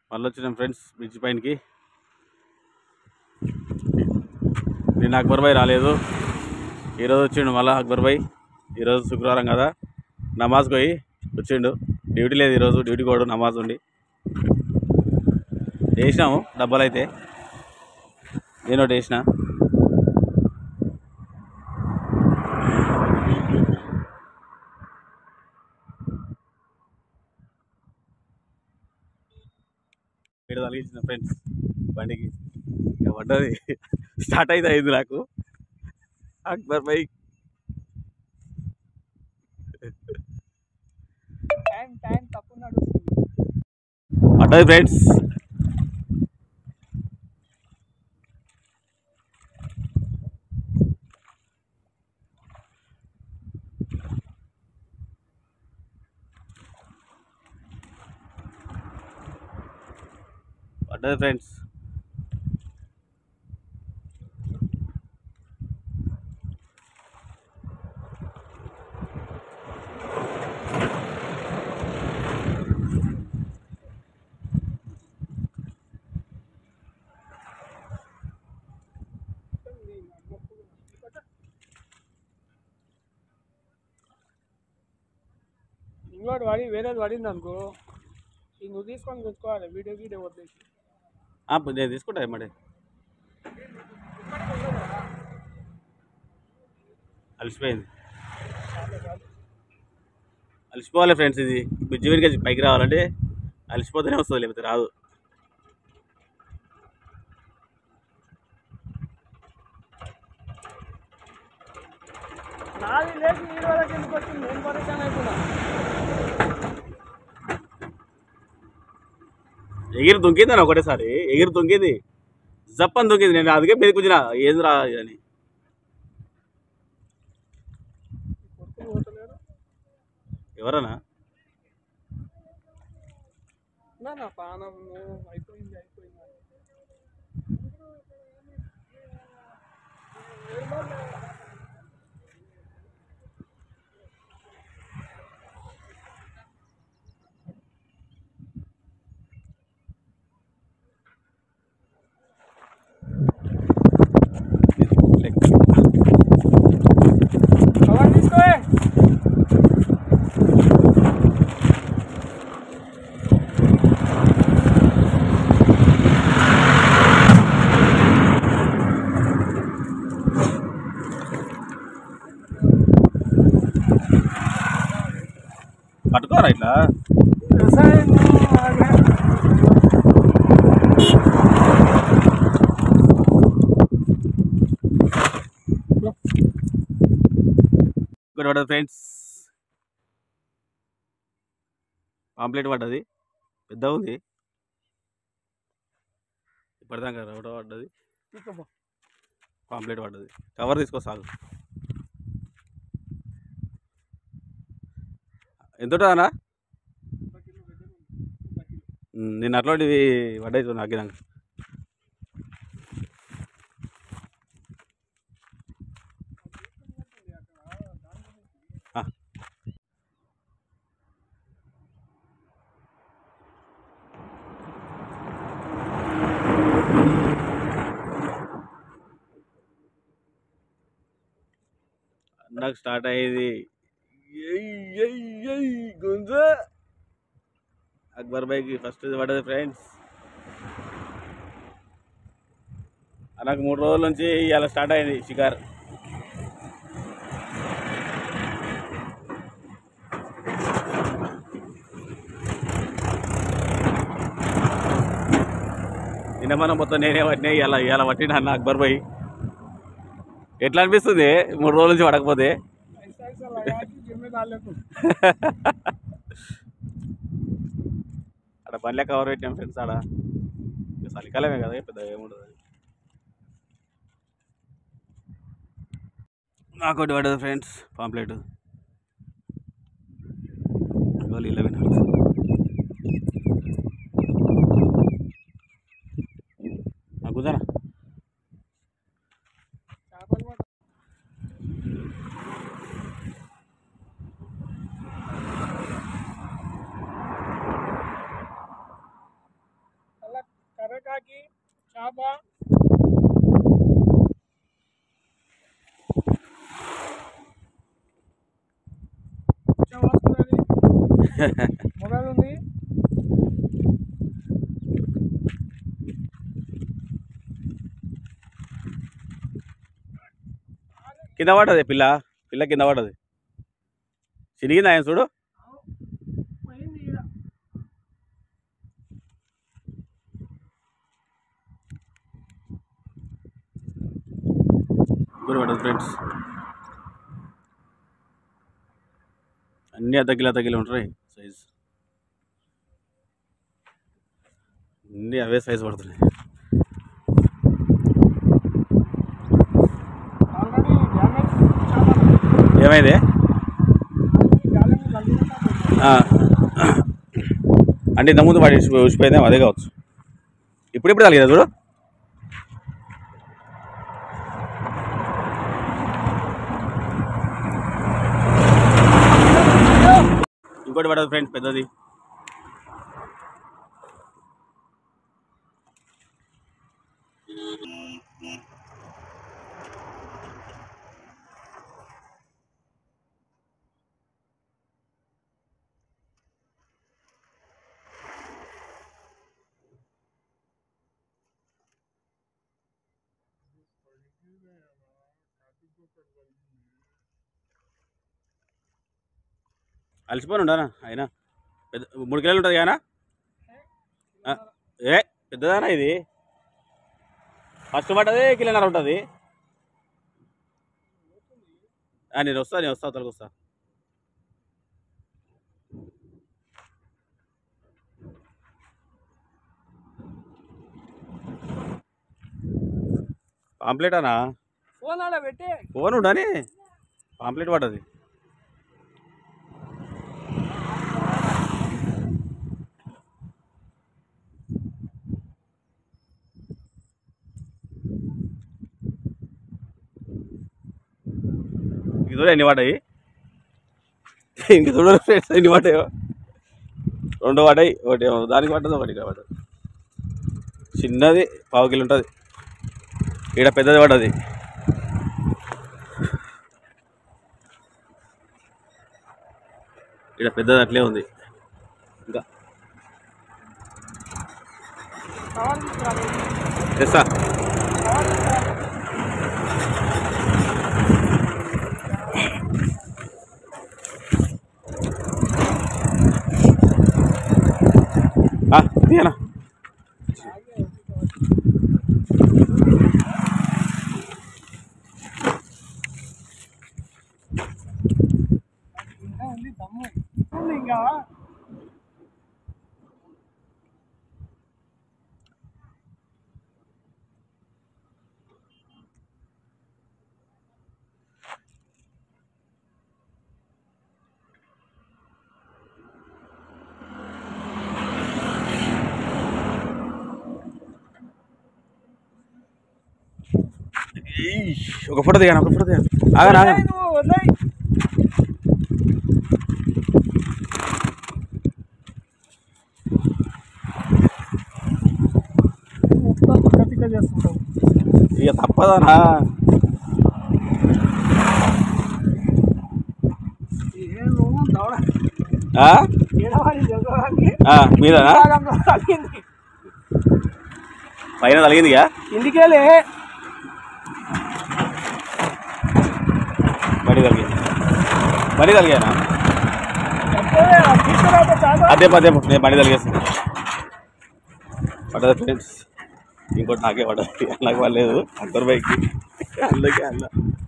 మళ్ళీ వచ్చినాం friends bridge పైనకి నిన్న అక్బర్ భాయ్ రాలేదు ఈరోజు వచ్చిండు మళ్ళీ అక్బర్ భాయ్ ఈరోజు శుక్రవారం కదా నమాజ్కి పోయి వచ్చిండు డ్యూటీ లేదు ఈరోజు డ్యూటీ కూడా నమాజ్ ఉండి వేసినాము డబ్బాలు అయితే నేను ఒకటి వేసిన ఇక్కడ తగిలించిన ఫ్రెండ్స్ బండికి ఇక పడ్డది స్టార్ట్ అయితే అయింది నాకు అక్బర్ బై టైం టైం తప్పు నడుస్తుంది పడ్డది ఫ్రెండ్స్ పడ్డది ఫ్రెండ్స్ ఇంకోటి పడి వేరేది పడింది అనుకో ఇది నువ్వు తీసుకొని తెచ్చుకోవాలి వీడియో వీడియో వదిలేసి ఆ, నేను తీసుకుంటా మరి అలసిపోయింది అలసిపోవాలి ఫ్రెండ్స్ ఇది బ్రిడ్జ్ మీదకి పైకి రావాలంటే అలసిపోతేనే వస్తుంది లేకపోతే రాదు నాది లేచి ఈ రోజుకి ఎందుకు వచ్చింది నేను పరిచయం అయిపోయినా ఎగిరి దుంకింది అని ఒకటేసారి ఎగిరి దుంకింది జప్పని దుంకింది నేను అందుకే మీద కూర్చున్నా ఏది రా అని కొడుకులు పోతలేరు ఎవరన్నా నా నా పానం అయిపోయింది అయిపోయింది కవర్ తీసుకోవే పట్టుకోరా ఇట్లా వ్యవసాయం ఇక్కడ పడ్డది ఫ్రెండ్స్ పాంప్లెట్ పడ్డది పెద్ద ఉంది ఇప్పటిదాకా ఒకటో పడ్డది తీసుకోపో పాంప్లెట్ పడ్డది కవర్ తీసుకో సాగు ఎంత ఉంటుందన్నా ఉమ్, నేను అట్లాంటివి పడ్డాయి నాకు నాకు ఆ. నాకు స్టార్ట్ అయ్యేది గుంజ అక్బర్ బైక్ ఫస్ట్ పడ్డది ఫ్రెండ్స్ నాకు మూడు రోజుల నుంచి ఇవాళ స్టార్ట్ అయింది షికార్ నిన్న మనం మొత్తం నేనే పట్టినా ఇలా ఇలా పట్టినా అన్న అక్బర్ భాయ్ ఎట్లా అనిపిస్తుంది మూడు రోజుల నుంచి పడకపోతే ऐसा ऐसा लगा कि जिम्मेदार को అక్కడ బండ్లే కవర్ పెట్టాం ఫ్రెండ్స్ ఆడ ఇక చలికాలమే కదా పెద్ద ఏముండదు నాకు ఒకటి పడదు ఫ్రెండ్స్ పాంప్లెట్ ఇవాళ ఇలా వినాలి కూర్చోనా చేపలు పట్ట చేప కొంచెం వస్తున్నది మొబైల్ ఉంది కింద పడ్డది పిల్ల పిల్ల కింద పడ్డది చిరిగింది ఆయన చూడు పోయింది ఈడ. గురి పడ్డది ఫ్రెండ్స్ అన్నీ అద్దగిలి అద్దగిలి ఉంటాయి సైజ్ అన్నీ అవే సైజ్ పడుతున్నాయి ఆల్రెడీ డ్యామేజ్ చాలా ఏమైంది డ్యామేజ్ కలిగిన ఆ. అంటే ఇంతకుముందు వాడి ఉసిపోయి- ఉసిపోయిందేమో అదే కావచ్చు ఇప్పుడు ఇప్పుడు తగిలిదా చూడు ఇంకోటి పడదు ఫ్రెండ్స్ పెద్దది అలసిపోయి ఉండనా అయినా పెద్ద మూడు కిలోలు ఉంటుంది కానీ ఏ పెద్దదానా ఇది ఫస్ట్ పడ్డది కిలోన్నర ఉంటుంది ఆ, నేను వస్తా నేను వస్తా తొలగి వస్తా పాంప్లెట్ అనా ఫోన్ ఆడ పెట్టి ఫోన్ ఉండని పాంప్లెట్ పడ్డది ఇంక చూడ ఎన్ని పడ్డాయి ఇంక చూడ ఫ్రెండ్స్ ఎన్ని పడ్డాయో రెండు పడ్డాయి ఒకటి ఏమో దానికి పడ్డది ఒకటి ఇక్కడ పడ్డది చిన్నది పావు కిలో ఉంటుంది ఇక్కడ పెద్దది పడ్డది ఇక్కడ పెద్దది అట్లే ఉంది ఇంకా కవర్ తీసుకురాలి తెస్తా కవర్ తీసుకురాలి ఆ, తీయనా ఇంకా ఉంది దమ్ము ఉంది ఇంకా ఈష్, ఒక ఫోటో దిగాను ఒక ఫోటో దిగాను ఆగనా ఆగనా వదిలేయ్ నువ్వు వదిలేయ్. మొత్తం తిక్క తిక్క చేస్తుంటావు ఇక తప్పదనా ఏమో దవడ ఆ? ఏడవాడి జగడానికి ఆ, మీదనా భాగంలో తగిలింది పైన తలిగింది ఇక ఇంటికెళ్ళి బడి తలిగింది బడి తలిగానా తీసుకురాక చాలా అదే పదే నేను బండి తలిగేస్తాను పడ్డది ఫ్రెండ్స్ ఇంకోటి నాకే పడ్డది నాకు పడలేదు అక్బర్ బైక్కి అందుకే అల్ల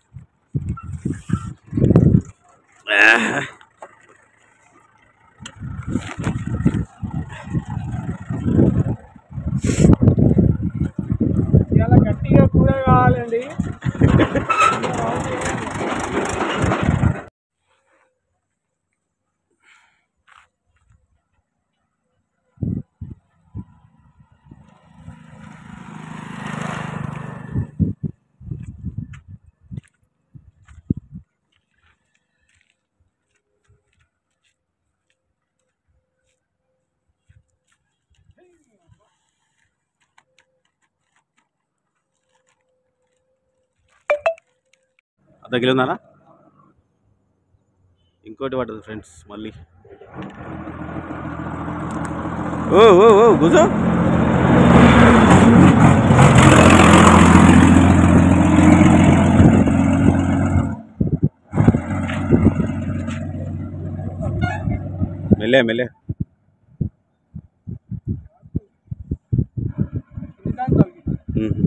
ఇలా గట్టిగా కూర కావాలండి అర్ధ కిలో ఉందా ఇంకోటి పట్టదు ఫ్రెండ్స్ మళ్ళీ ఓ ఓ ఓ కూర్చో మెల్లే మెల్లే ఇది దాని తగ్గి మ్మ్.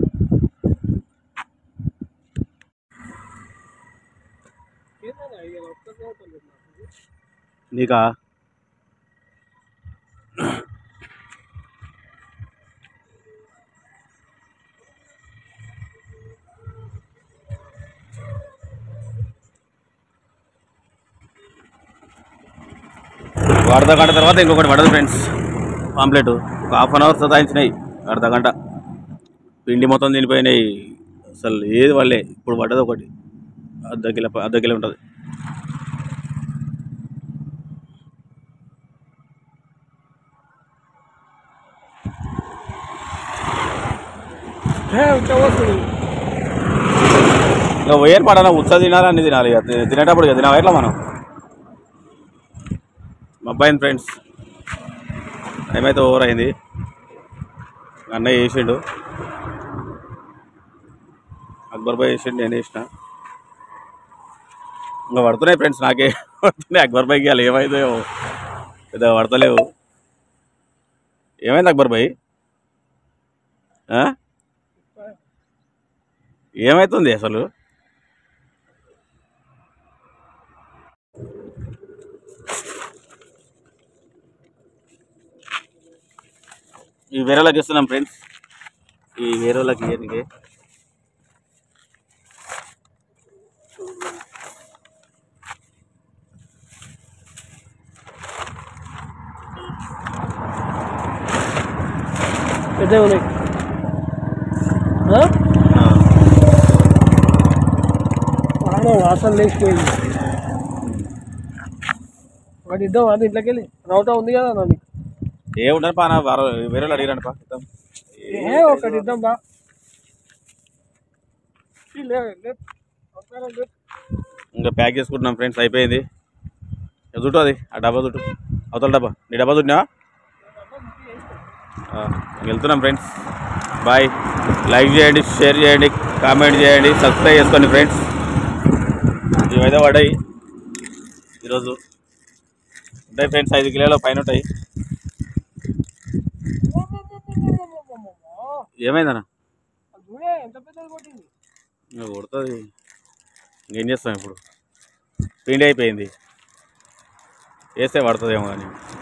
ఏంటన్నా ఇక ఒక్కటే అవుతుంది నాకు. నీకా అర్ధ గంట తర్వాత ఇంకొకటి పడదు ఫ్రెండ్స్ పాంప్లెట్ ఒక హాఫ్ అన్ అవర్ సతాయించినాయి అర్ధ గంట పిండి మొత్తం తినిపోయినాయి అసలు ఏది వాళ్ళే ఇప్పుడు పడ్డది ఒకటి అర్ధ కిలో అర్ధ కిలో ఉంటుంది ఏ, ఉట్ట వస్తుంది ఇంకా పోయేది పడాలి ఉత్సవ తినాలి అన్ని తినాలి ఇక తి- తినేటప్పుడు ఇక తినాలి ఎట్లా మనం మా అబ్బాయిని ఫ్రెండ్స్ టైం అయితే ఓవర్ అయింది అన్నయ్య వేసిండు అక్బర్ బాయ్ వేసిండు నేను వేసిన ఇంకా పడుతున్నాయి ఫ్రెండ్స్ నాకే పడుతున్నాయి అక్బర్ బాయ్కి వాళ్ళు ఏమైందో ఏమో. పెద్దగా పడతలేవు ఏమైంది అక్బర్ బాయ్ ఆ? ఏమైతుంది అసలు ఈ వేరే వాళ్ళకి ఇస్తున్నాం ఫ్రెండ్స్ ఈ వేరే వాళ్ళకి ఇయ్యడానికి పెద్ద ఉన్నాయి వాన వాసన లేచిపోయింది ఒకటి ఇద్దాం అది ఇంట్లోకి వెళ్ళి రౌట ఉంది కదా అన్న నీకు ఏ ఉండరు పా నా వారు వేరే వాళ్ళు అడిగారంట పా ఇద్దాం. ఏ ఒకటి ఇద్దాం బా ఈ లే లే ఒకసారి లే. ఇంకా ప్యాక్ చేసుకుంటున్నాం ఫ్రెండ్స్ అయిపోయింది ఇక చుట్టు అది ఆ డబ్బా చుట్టు అవతల డబ్బా నీ డబ్బా చుట్టినావా ఆ, ఇంక వెళ్తున్నాం ఫ్రెండ్స్ బాయ్ లైక్ చేయండి షేర్ చేయండి కామెంట్ చేయండి సబ్స్క్రైబ్ చేసుకోండి ఫ్రెండ్స్ ఇవైతే పడ్డాయి ఈరోజు ఉంటాయి ఫ్రెండ్స్ ఐదు కిలోల పైన ఉంటాయి ఏమైందన్న అది చూడే ఎంత పెద్దది కొట్టింది ఇంకా కొడుతుంది ఇంకేం చేస్తాం ఇప్పుడు పిండి అయిపోయింది వేస్తే పడుతుందేమో కానీ